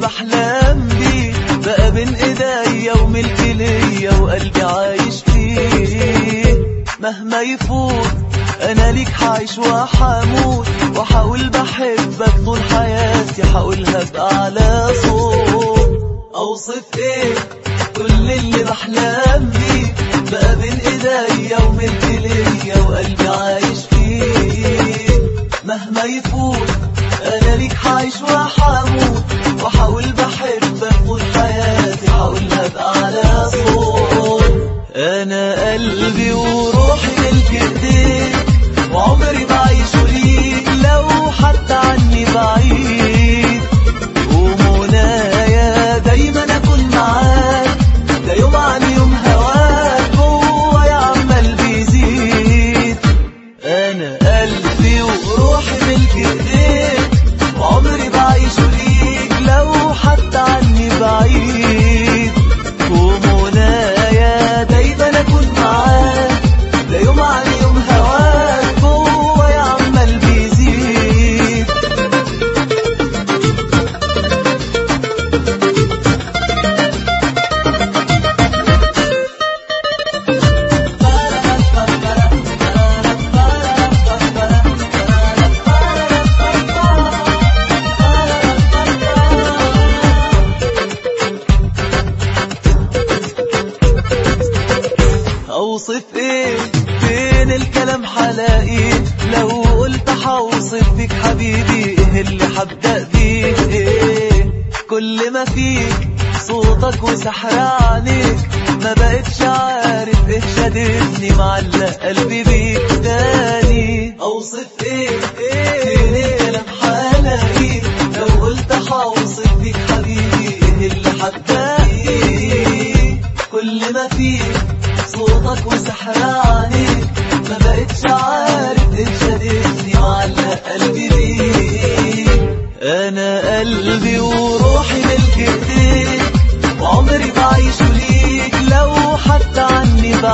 بحلم بيه بقى بين ايديا وملك ليا وقلبي عايش فيه مهما يفوت انا ليك حعيش وحموت وحاول بحبك طول حياتي حاولها بأعلى صوت اوصف ايه كل اللي بحلم بيه بقى بين ايديا وملك ليا وقلبي عايش فيه مهما يفوت انا ليك حعيش وحموت وحاول بحبك طول حياتي حاولها بأعلى صوت انا قلبي وروحي ملك ايديك وعمري بعيش ليك لو حتى عني بعيد ومنايا دايما اكون معاك ده يوم عن يوم هواك جوايا عمال بيزيد انا قلبي وروحي ملك ايديك وعمري بعيش ليك لو حتى عني بعيد ومنايا دايما اكون معاك ده يوم عن يوم هواك جوايا عمال بيزيد اوصف ايه فين الكلام حلاقي لو قلت حوصف بيك حبيبي ايه اللي حبدأ بيه ايه كل ما فيك صوتك وسحر عينيك ما بقتش عارف ايه شددني معلق قلبي بيك تاني اوصف ايه ايه فين الكلام حلاقي لو قلت حوصف بيك حبيبي ايه اللي حبدأ بيه كل ما فيك صوتك وسحر عينيك ما بقتش عارف ايه شددني معلق قلبي بيك انا قلبي وروحي ملك ايديك وعمري بعيش ليك لو حتى عني بعيد